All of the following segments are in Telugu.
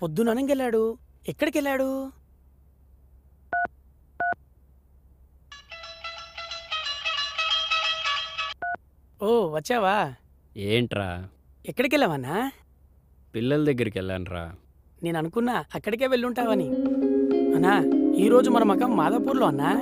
పొద్దున అనంగెళ్ళాడు ఎక్కడికి వెళ్ళాడు ఓ వచ్చావా ఏంట్రా ఎక్కడికి వెళ్ళావన్నా పిల్లల దగ్గరికి వెళ్ళానురా నేను అనుకున్నా అక్కడికే వెళ్ళుంటావని అన్నా ఈరోజు మన మకం మాదాపూర్లో అన్నా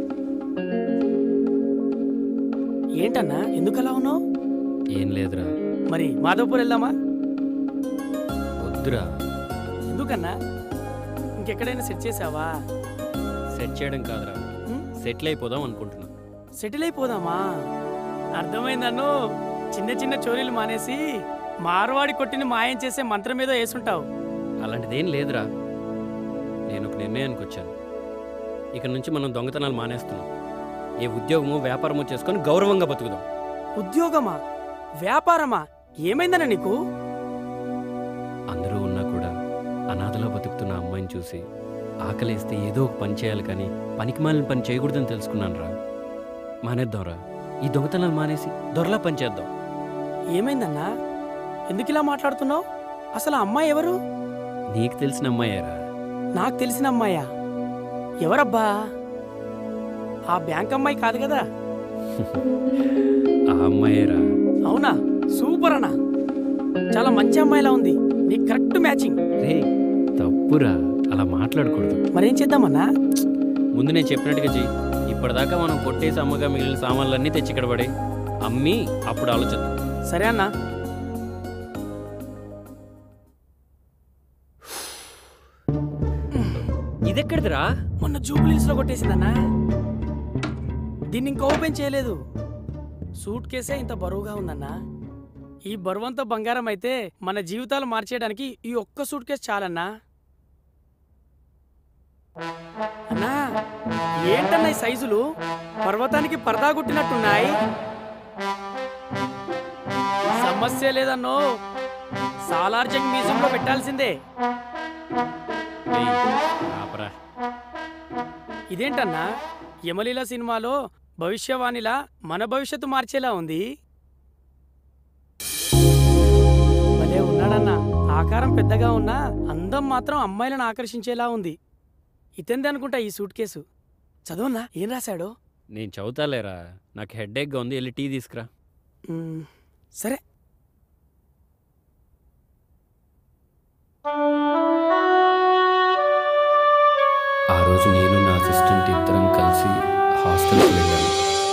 ఏంటన్నా ఎందుకు అలా ఉన్నావు ఏం లేదురా మరి మాధవపూర్ వెళ్దామా వద్దురా ఎందుకన్నా ఇంకెక్కడైనా సెట్ చేసావా సెట్ చేయడం కాదురా ఉం? సెటిల్ అయిపోదాం అనుకుంటున్నా సెటిల్ అయిపోదామా అర్థమైందన్ను చిన్న చిన్న చోరీలు మానేసి మార్వాడి కొట్టిని మాయం చేసే మంత్రం ఏదో వేసుంటావు అలాంటిదేం లేదురా నేను ఒక నిర్ణయానికి వచ్చాను ఇక నుంచి మనం దొంగతనాలు మానేస్తున్నాం ఏ ఉద్యోగమో వ్యాపారమో చేసుకొని గౌరవంగా బతుకుదాం ఉద్యోగమా వ్యాపారమా ఏమైందన్నా నీకు అందరూ ఉన్నా కూడా అనాథలో బతుకుతున్న అమ్మాయిని చూసి ఆకలేస్తే ఏదో ఒక పని చేయాలి కానీ పనికి మాలిన పని చేయకూడదని తెలుసుకున్నాను రా మానేద్దాంరా ఈ దొంగతనాలు మానేసి దొరలా పని చేద్దాం ఏమైందన్నా ఎందుకు ఇలా మాట్లాడుతున్నావు అసలు ఆ అమ్మాయి ఎవరు నీకు తెలిసిన అమ్మాయేరా నాకు తెలిసిన అమ్మాయా ఎవరబ్బా ఆ బ్యాంక్ అమ్మాయి కాదు కదా ఆ అమ్మాయేరా అవునా సూపర్ అన్నా చాలా మంచి అమ్మాయిలా ఉంది నీకు కరెక్ట్ మ్యాచింగ్ రే తప్పురా అలా మాట్లాడకూడదు మరేం చేద్దామన్నా ముందు నేను చెప్పినట్టుగా చెయ్యి ఇప్పటిదాకా మనం కొట్టేసి అమ్మగా మిగిలిన సామాన్లన్నీ తెచ్చి ఇక్కడ పడే అమ్మి అప్పుడు ఆలోచిద్దాం సరే అన్నా ఇదెక్కడిదిరా మొన్న జూబ్లీస్ లో కొట్టేసిందన్నా దీన్ని ఇంకా ఓపెన్ చేయలేదు సూట్ కేసే ఇంత బరువుగా ఉందన్నా ఈ బరువంతా బంగారం అయితే మన జీవితాలు మార్చేయడానికి ఈ ఒక్క సూట్ కేసు చాలన్నా అన్నా ఏంటన్నా ఈ సైజులు పర్వతానికి పరదా కొట్టినట్టున్నాయి సమస్య లేదన్నో సాలార్జంగ్ మ్యూజియంలో పెట్టాల్సిందే రేయ్, ఆపరా. ఇదేంటన్నా యమలీల సినిమాలో భవిష్యవాణిలా మన భవిష్యత్తు మార్చేలా ఉంది భలే ఉన్నాడన్నా ఆకారం పెద్దగా ఉన్నా అందం మాత్రం అమ్మాయిలను ఆకర్షించేలా ఉంది ఇతంది అనుకుంటా ఈ సూట్ కేసు చదవన్నా ఏం రాశాడో నేను చదువుతాలేరా నాకు హెడ్ఏక్గా ఉంది వెళ్ళి టీ తీసుకురా మ్మ్, సరే ఆ రోజు నేను నా అసిస్టెంట్ ఇద్దరం కలిసి హాస్టల్కి వెళ్ళాను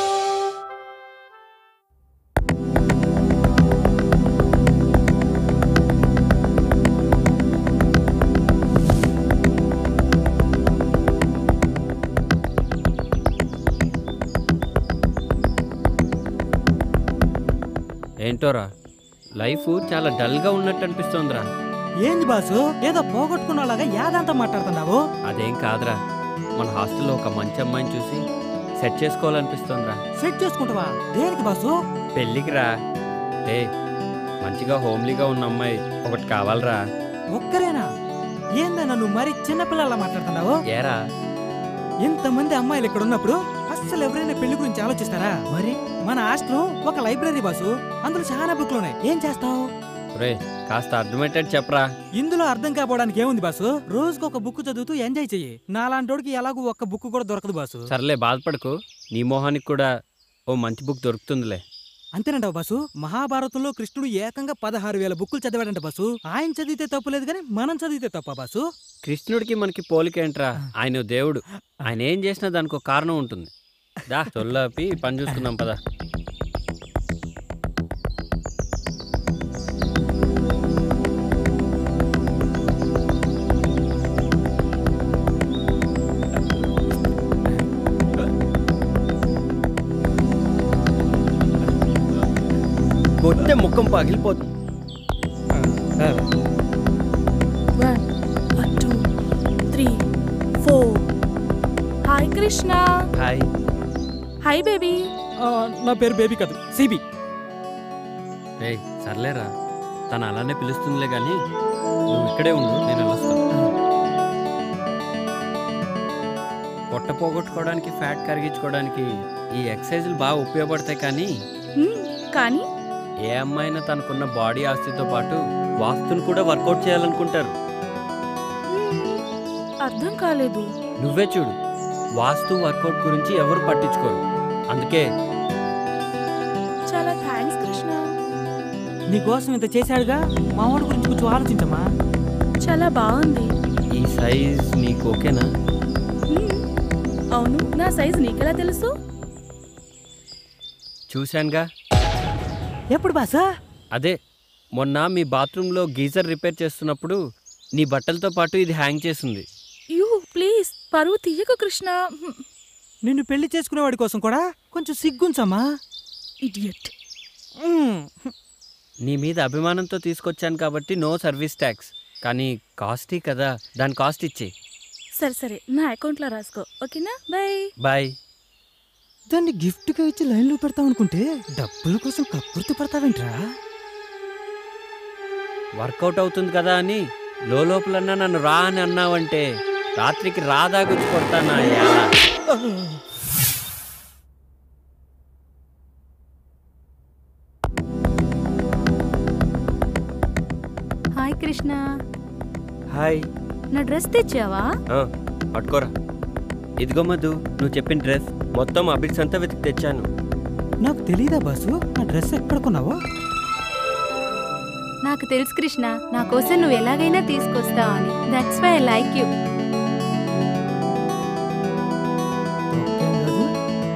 ఏంటోరా లైఫ్ చాలా డల్గా ఉన్నట్టు అనిపిస్తోందిరా ఏంది బాసు ఏదో పోగొట్టుకున్నలాగా యాదంతా మాట్లాడుతున్నావు అదేం కాదురా మన హాస్టల్లో ఒక మంచి అమ్మాయిని చూసి సెట్ చేసుకోవాలనిపిస్తోందిరా సెట్ చేసుకుంటావా దేనికి బాసు పెళ్ళికి రా ఏ మంచిగా హోమ్లీగా ఉన్న అమ్మాయి ఒకటి కావాలరా ఒక్కరేనా ఏందన్నా నువ్వు మరి చిన్నపిల్లలా మాట్లాడుతున్నావు ఏరా ఇంతమంది అమ్మాయిలు ఇక్కడ ఉన్నప్పుడు అస్సలు ఎవరైనా పెళ్లి గురించి ఆలోచిస్తారా మరి మన హాస్టల్ ఒక లైబ్రరీ బాసు అందులో చాలా బుక్లు ఉన్నాయి ఏం చేస్తావు రే కాస్త అర్థమయ్యేటట్టు చెప్పరా ఇందులో అర్థం కాపోవడానికి ఏముంది బాసు రోజుకు ఒక బుక్ చదువుతూ ఎంజాయ్ చెయ్యి నాలాంటోడికి ఎలాగూ ఒక్క బుక్ కూడా దొరకదు బాసు సర్లే బాధపడకు నీ మొహానికి కూడా ఓ మంచి బుక్ దొరుకుతుందిలే అంతేనంటావు బాసు మహాభారతంలో కృష్ణుడు ఏకంగా పదహారు వేల బుక్కులు చదివాడంట బాసు ఆయన చదివితే తప్పులేదు కానీ మనం చదివితే తప్ప బాసు కృష్ణుడికి మనకి పోలికేంట్రా ఆయన దేవుడు ఆయన ఏం చేసినా దానికి ఒక కారణం ఉంటుంది దా తొల్లాపి పని చూసుకుందాం పదా కొట్టే ముఖం పగిలిపోతుంది One, one, two, three, four. Hi Krishna hi hi baby ఆ, నా పేరు బేబీ కాదు సిబి రే సర్లేరా తను అలానే పిలుస్తుందిలే కానీ నువ్వు ఇక్కడే ఉండు నేను వెళ్ళొస్తాను పొట్ట పోగొట్టుకోవడానికి ఫ్యాట్ కరిగించుకోవడానికి ఈ ఎక్సర్సైజులు బాగా ఉపయోగపడతాయి కానీ కానీ ఏ అమ్మాయినా తనకున్న బాడీ ఆస్తితో పాటు వాస్తుని కూడా వర్కౌట్ చేయాలనుకుంటారు అర్థం కాలేదు నువ్వే చూడు వాస్తు వర్కౌట్ గురించి ఎవరు పట్టించుకోరు అందుకే చాలా థ్యాంక్స్ కృష్ణ నీకోసం ఇంత చేశాడుగా మా వాడి గురించి కొంచెం ఆలోచించమ్మా చాలా బాగుంది ఈ సైజ్ నీకు ఓకేనా హ్మ్. అవును నా సైజ్ నీకెలా తెలుసు చూశానుగా ఎప్పుడు బాసా అదే మొన్న మీ బాత్రూంలో గీజర్ రిపేర్ చేస్తున్నప్పుడు నీ బట్టలతో పాటు ఇది హ్యాంగ్ చేసింది యూ ప్లీజ్ పరువు తీయకు కృష్ణ హ్మ్. నిన్ను పెళ్లి చేసుకునేవాడి కోసం కూడా కొంచెం సిగ్గుంచమ్మా ఇడియట్ మ్మ్. నీ మీద అభిమానంతో తీసుకొచ్చాను కాబట్టి నో సర్వీస్ ట్యాక్స్ కానీ కాస్టీ కదా దాని కాస్ట్ ఇచ్చే సరే సరే నా అకౌంట్లో రాసుకో ఓకేనా బాయ్ బాయ్ దాన్ని గిఫ్ట్గా ఇచ్చి లైన్లో పెడతాం అనుకుంటే డబ్బుల కోసం కక్కుర్తి పడతావేంట్రా వర్కౌట్ అవుతుంది కదా అని లోపలన్నా నన్ను రా అని అన్నావంటే రాత్రికి రాదాగుచ్చి కొడతానా ఎలా హాయ్ కృష్ణ హాయ్ నా డ్రెస్ తెచ్చావా ఆ, పట్టుకోరా ఇదిగో మధు నువ్వు చెప్పిన డ్రెస్ మొత్తం అబిడ్స్ అంతా వెతికి తెచ్చాను నాకు తెలీదా బాసు ఆ డ్రెస్ ఎక్కడ కొన్నావో నాకు తెలుసు కృష్ణ నా కోసం నువ్వు ఎలాగైనా తీసుకొస్తావు అని that's why I like you తప్పేం కాదు.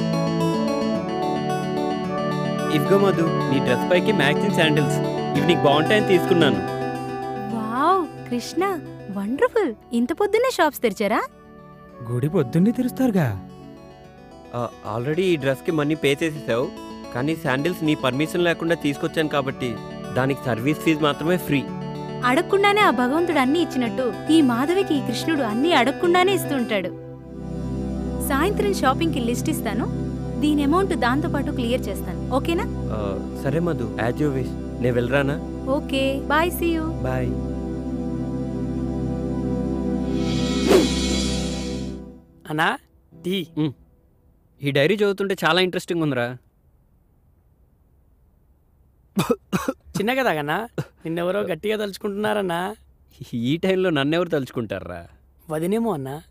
ఇదిగో మధు నీ డ్రెస్ పైకి మ్యాచింగ్ శాండిల్స్ ఇవి నీకు బాగుంటాయని తీసుకున్నాను వావ్ కృష్ణ వండర్ఫుల్ ఇంత పొద్దున్నే షాప్స్ తెరిచారా గుడి పొద్దున్నే తెరుస్తారుగా ఆ, ఆల్రెడీ ఈ డ్రెస్కి మనీ పే చేసేసావు కానీ శాండిల్స్ నీ పర్మిషన్ లేకుండా తీసుకొచ్చాను కాబట్టి దానికి సర్వీస్ ఫీజు మాత్రమే ఫ్రీ అడగకుండానే ఆ భగవంతుడు అన్ని ఇచ్చినట్టు ఈ మాధవికి ఈ కృష్ణుడు అన్ని అడగకుండానే ఇస్తుంటాడు సాయంత్రం షాపింగ్కి లిస్ట్ ఇస్తాను దీని అమౌంట్ దాంతో పాటు క్లియర్ చేస్తాను ఓకేనా ఆ, సరే మధు యాజ్ యూ విష్ నేను వెళ్ళరానా okay bye see you bye అన్నా టీ ఈ డైరీ చదువుతుంటే చాలా ఇంట్రెస్టింగ్ ఉందిరా చిన్నగా తాగన్నా నిన్నెవరో గట్టిగా తలుచుకుంటున్నారన్నా ఈ టైంలో నన్నెవరు తలుచుకుంటారా వదినేమో అన్నా